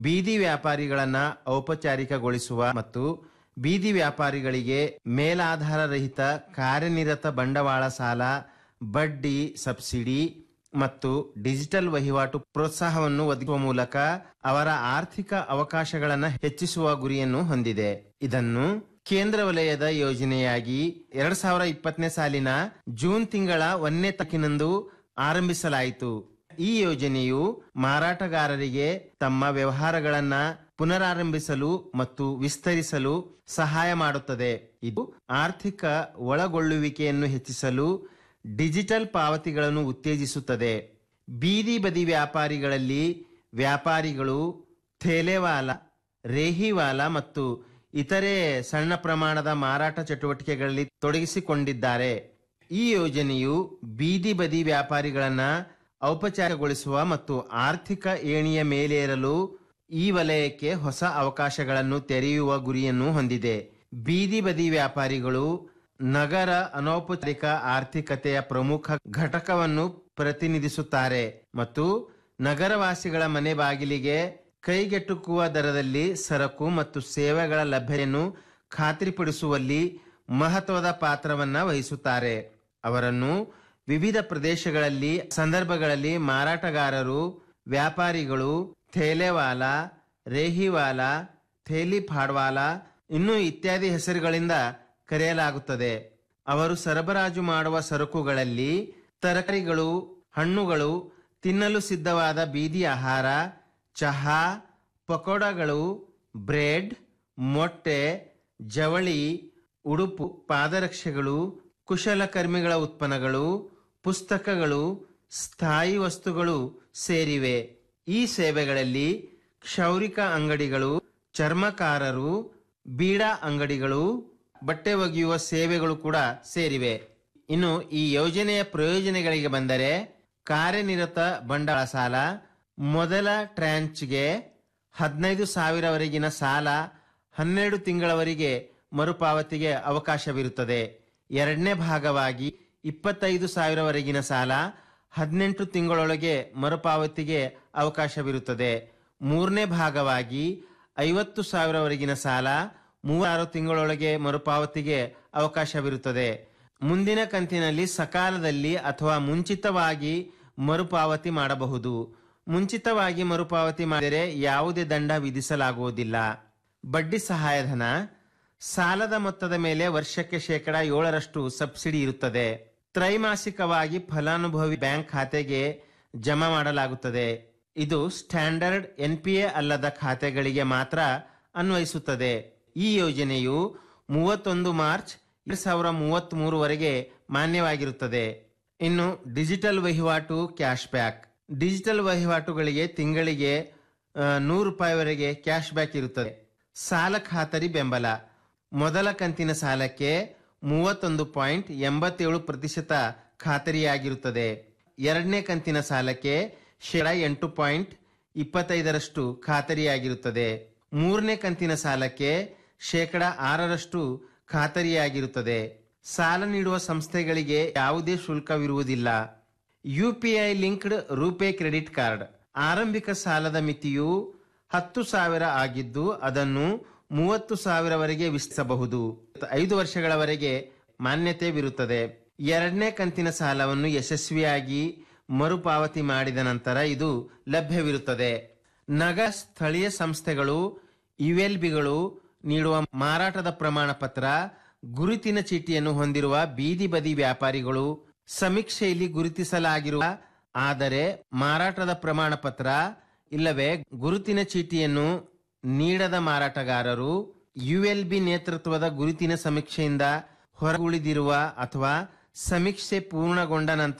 ಬೀದಿ ವ್ಯಾಪಾರಿಗಳನ್ನ ಔಪಚಾರಿಕಗೊಳಿಸುವ ಮತ್ತು ಬೀದಿ ವ್ಯಾಪಾರಿಗಳಿಗೆ ಮೇಲಾಧಾರರಹಿತ ಕಾರ್ಯನಿರತ ಬಂಡವಾಳ ಸಾಲ ಬಡ್ಡಿ ಸಬ್ಸಿಡಿ ಮತ್ತು ಡಿಜಿಟಲ್ ವಹಿವಾಟು ಪ್ರೋತ್ಸಾಹವನ್ನು ಒದಗಿಸುವ ಮೂಲಕ ಅವರ ಆರ್ಥಿಕ ಅವಕಾಶಗಳನ್ನು ಹೆಚ್ಚಿಸುವ ಗುರಿಯನ್ನು ಹೊಂದಿದೆ ಇದನ್ನು ಕೇಂದ್ರ ವಲಯದ ಯೋಜನೆಯಾಗಿ ಎರಡ್ ಸಾವಿರ ಇಪ್ಪತ್ತನೇ ಸಾಲಿನ ಜೂನ್ ತಿಂಗಳ ಒಂದನೇ ತಕ್ಕಿನಂದು ಆರಂಭಿಸಲಾಯಿತು ಈ ಯೋಜನೆಯು ಮಾರಾಟಗಾರರಿಗೆ ತಮ್ಮ ವ್ಯವಹಾರಗಳನ್ನ ಪುನರಾರಂಭಿಸಲು ಮತ್ತು ವಿಸ್ತರಿಸಲು ಸಹಾಯ ಮಾಡುತ್ತದೆ ಇದು ಆರ್ಥಿಕ ಒಳಗೊಳ್ಳುವಿಕೆಯನ್ನು ಹೆಚ್ಚಿಸಲು ಡಿಜಿಟಲ್ ಪಾವತಿಗಳನ್ನು ಉತ್ತೇಜಿಸುತ್ತದೆ ಬೀದಿ ಬದಿ ವ್ಯಾಪಾರಿಗಳಲ್ಲಿ ವ್ಯಾಪಾರಿಗಳು ಥೇಲೆವಾಲ ರೇಹಿವಾಲ ಮತ್ತು ಇತರೆ ಸಣ್ಣ ಪ್ರಮಾಣದ ಮಾರಾಟ ಚಟುವಟಿಕೆಗಳಲ್ಲಿ ತೊಡಗಿಸಿಕೊಂಡಿದ್ದಾರೆ ಈ ಯೋಜನೆಯು ಬೀದಿ ಬದಿ ವ್ಯಾಪಾರಿಗಳನ್ನ ಔಪಚಾರಗೊಳಿಸುವ ಮತ್ತು ಆರ್ಥಿಕ ಏಣಿಯ ಮೇಲೇರಲು ಈ ವಲಯಕ್ಕೆ ಹೊಸ ಅವಕಾಶಗಳನ್ನು ತೆರೆಯುವ ಗುರಿಯನ್ನು ಹೊಂದಿದೆ ಬೀದಿ ಬದಿ ವ್ಯಾಪಾರಿಗಳು ನಗರ ಅನೌಪಚಾರಿಕ ಆರ್ಥಿಕತೆಯ ಪ್ರಮುಖ ಘಟಕವನ್ನು ಪ್ರತಿನಿಧಿಸುತ್ತಾರೆ ಮತ್ತು ನಗರವಾಸಿಗಳ ಮನೆ ಬಾಗಿಲಿಗೆ ಕೈಗೆಟುಕುವ ದರದಲ್ಲಿ ಸರಕು ಮತ್ತು ಸೇವೆಗಳ ಲಭ್ಯತೆಯನ್ನು ಖಾತ್ರಿಪಡಿಸುವಲ್ಲಿ ಮಹತ್ವದ ಪಾತ್ರವನ್ನ ವಹಿಸುತ್ತಾರೆ ಅವರನ್ನು ವಿವಿಧ ಪ್ರದೇಶಗಳಲ್ಲಿ ಸಂದರ್ಭಗಳಲ್ಲಿ ಮಾರಾಟಗಾರರು ವ್ಯಾಪಾರಿಗಳು ಥೇಲೆವಾಲ ರೇಹಿವಾಲ ಥೇಲಿ ಫಾಡ್ವಾಲ ಇನ್ನೂ ಇತ್ಯಾದಿ ಹೆಸರುಗಳಿಂದ ಕರೆಯಲಾಗುತ್ತದೆ ಅವರು ಸರಬರಾಜು ಮಾಡುವ ಸರಕುಗಳಲ್ಲಿ ತರಕಾರಿಗಳು ಹಣ್ಣುಗಳು ತಿನ್ನಲು ಸಿದ್ಧವಾದ ಬೀದಿ ಆಹಾರ ಚಹಾ ಪಕೋಡಗಳು ಬ್ರೆಡ್ ಮೊಟ್ಟೆ ಜವಳಿ ಉಡುಪು ಪಾದರಕ್ಷೆಗಳು ಕುಶಲಕರ್ಮಿಗಳ ಉತ್ಪನ್ನಗಳು ಪುಸ್ತಕಗಳು ಸ್ಥಾಯಿ ವಸ್ತುಗಳು ಸೇರಿವೆ ಈ ಸೇವೆಗಳಲ್ಲಿ ಕ್ಷೌರಿಕ ಅಂಗಡಿಗಳು ಚರ್ಮಕಾರರು ಬೀಡಾ ಅಂಗಡಿಗಳು ಬಟ್ಟೆ ಒಗೆಯುವ ಸೇವೆಗಳು ಕೂಡ ಸೇರಿವೆ ಇನ್ನು ಈ ಯೋಜನೆಯ ಪ್ರಯೋಜನಗಳಿಗೆ ಬಂದರೆ ಕಾರ್ಯನಿರತ ಬಂಡವಾಳ ಸಾಲ ಮೊದಲ ಟ್ರ್ಯಾಂಚ್ಗೆ ಹದಿನೈದು ಸಾವಿರವರೆಗಿನ ಸಾಲ ಹನ್ನೆರಡು ತಿಂಗಳವರೆಗೆ ಮರುಪಾವತಿಗೆ ಅವಕಾಶವಿರುತ್ತದೆ ಎರಡನೇ ಭಾಗವಾಗಿ ಇಪ್ಪತ್ತೈದು ಸಾವಿರವರೆಗಿನ ಸಾಲ ಹದಿನೆಂಟು ತಿಂಗಳೊಳಗೆ ಮರುಪಾವತಿಗೆ ಅವಕಾಶವಿರುತ್ತದೆ ಮೂರನೇ ಭಾಗವಾಗಿ ಐವತ್ತು ಸಾವಿರವರೆಗಿನ ಸಾಲ ಮೂವಾರು ತಿಂಗಳೊಳಗೆ ಮರುಪಾವತಿಗೆ ಅವಕಾಶವಿರುತ್ತದೆ ಮುಂದಿನ ಕಂತಿನಲ್ಲಿ ಸಕಾಲದಲ್ಲಿ ಅಥವಾ ಮುಂಚಿತವಾಗಿ ಮರುಪಾವತಿ ಮಾಡಬಹುದು ಮುಂಚಿತವಾಗಿ ಮರುಪಾವತಿ ಮಾಡಿದರೆ ಯಾವುದೇ ದಂಡ ವಿಧಿಸಲಾಗುವುದಿಲ್ಲ ಬಡ್ಡಿ ಸಹಾಯಧನ ಸಾಲದ ಮೊತ್ತದ ಮೇಲೆ ವರ್ಷಕ್ಕೆ ಶೇಕಡ ಏಳರಷ್ಟು ಸಬ್ಸಿಡಿ ಇರುತ್ತದೆ ತ್ರೈಮಾಸಿಕವಾಗಿ ಫಲಾನುಭವಿ ಬ್ಯಾಂಕ್ ಖಾತೆಗೆ ಜಮಾ ಮಾಡಲಾಗುತ್ತದೆ ಇದು ಸ್ಟ್ಯಾಂಡರ್ಡ್ ಎನ್ಪಿಎ ಅಲ್ಲದ ಖಾತೆಗಳಿಗೆ ಮಾತ್ರ ಅನ್ವಯಿಸುತ್ತದೆ ಈ ಯೋಜನೆಯು ಮೂವತ್ತೊಂದು ಮಾರ್ಚ್ ಎರಡ್ ಸಾವಿರ ಮೂವತ್ತ್ ಮೂರುವರೆಗೆ ಮಾನ್ಯವಾಗಿರುತ್ತದೆ ಇನ್ನು ಡಿಜಿಟಲ್ ವಹಿವಾಟು ಕ್ಯಾಶ್ ಬ್ಯಾಕ್ ಡಿಜಿಟಲ್ ವಹಿವಾಟುಗಳಿಗೆ ತಿಂಗಳಿಗೆ ಆ, ನೂರು ರೂಪಾಯಿವರೆಗೆ ಕ್ಯಾಶ್ ಬ್ಯಾಕ್ ಇರುತ್ತದೆ ಸಾಲ ಖಾತರಿ ಬೆಂಬಲ ಮೊದಲ ಕಂತಿನ ಸಾಲಕ್ಕೆ ಮೂವತ್ತೊಂದು ಪಾಯಿಂಟ್ ಎಂಬತ್ತೇಳು ಪ್ರತಿಶತ ಖಾತರಿಯಾಗಿರುತ್ತದೆ ಎರಡನೇ ಕಂತಿನ ಸಾಲಕ್ಕೆ ಶೇಕಡ ಎಂಟು ಪಾಯಿಂಟ್ ಇಪ್ಪತ್ತೈದರಷ್ಟು ಖಾತರಿಯಾಗಿರುತ್ತದೆ ಮೂರನೇ ಕಂತಿನ ಸಾಲಕ್ಕೆ ಶೇಕಡ ಆರರಷ್ಟು ಖಾತರಿಯಾಗಿರುತ್ತದೆ ಸಾಲ ನೀಡುವ ಸಂಸ್ಥೆಗಳಿಗೆ ಯಾವುದೇ ಶುಲ್ಕವಿರುವುದಿಲ್ಲ UPI linked RuPay credit card ಆರಂಭಿಕ ಸಾಲದ ಮಿತಿಯು ಹತ್ತು ಸಾವಿರ ಆಗಿದ್ದು ಅದನ್ನು ಮೂವತ್ತು ಸಾವಿರವರೆಗೆ ವಿಸ್ತರಿಸಬಹುದು ಐದು ವರ್ಷಗಳವರೆಗೆ ಮಾನ್ಯತೆವಿರುತ್ತದೆ ಎರಡನೇ ಕಂತಿನ ಸಾಲವನ್ನು ಯಶಸ್ವಿಯಾಗಿ ಮರುಪಾವತಿ ಮಾಡಿದ ನಂತರ ಇದು ಲಭ್ಯವಿರುತ್ತದೆ ನಗ ಸ್ಥಳೀಯ ಸಂಸ್ಥೆಗಳು ಯುಎಲ್ಬಿಗಳು ನೀಡುವ ಮಾರಾಟದ ಪ್ರಮಾಣ ಪತ್ರ ಗುರುತಿನ ಚೀಟಿಯನ್ನು ಹೊಂದಿರುವ ಬೀದಿ ಬದಿ ವ್ಯಾಪಾರಿಗಳು ಸಮೀಕ್ಷೆಯಲ್ಲಿ ಗುರುತಿಸಲಾಗಿರುವ ಆದರೆ ಮಾರಾಟದ ಪ್ರಮಾಣ ಪತ್ರ ಇಲ್ಲವೇ ಗುರುತಿನ ಚೀಟಿಯನ್ನು ನೀಡದ ಮಾರಾಟಗಾರರು ಯುಎಲ್ಬಿ ನೇತೃತ್ವದ ಗುರುತಿನ ಸಮೀಕ್ಷೆಯಿಂದ ಹೊರಗುಳಿದಿರುವ ಅಥವಾ ಸಮೀಕ್ಷೆ ಪೂರ್ಣಗೊಂಡ ನಂತರ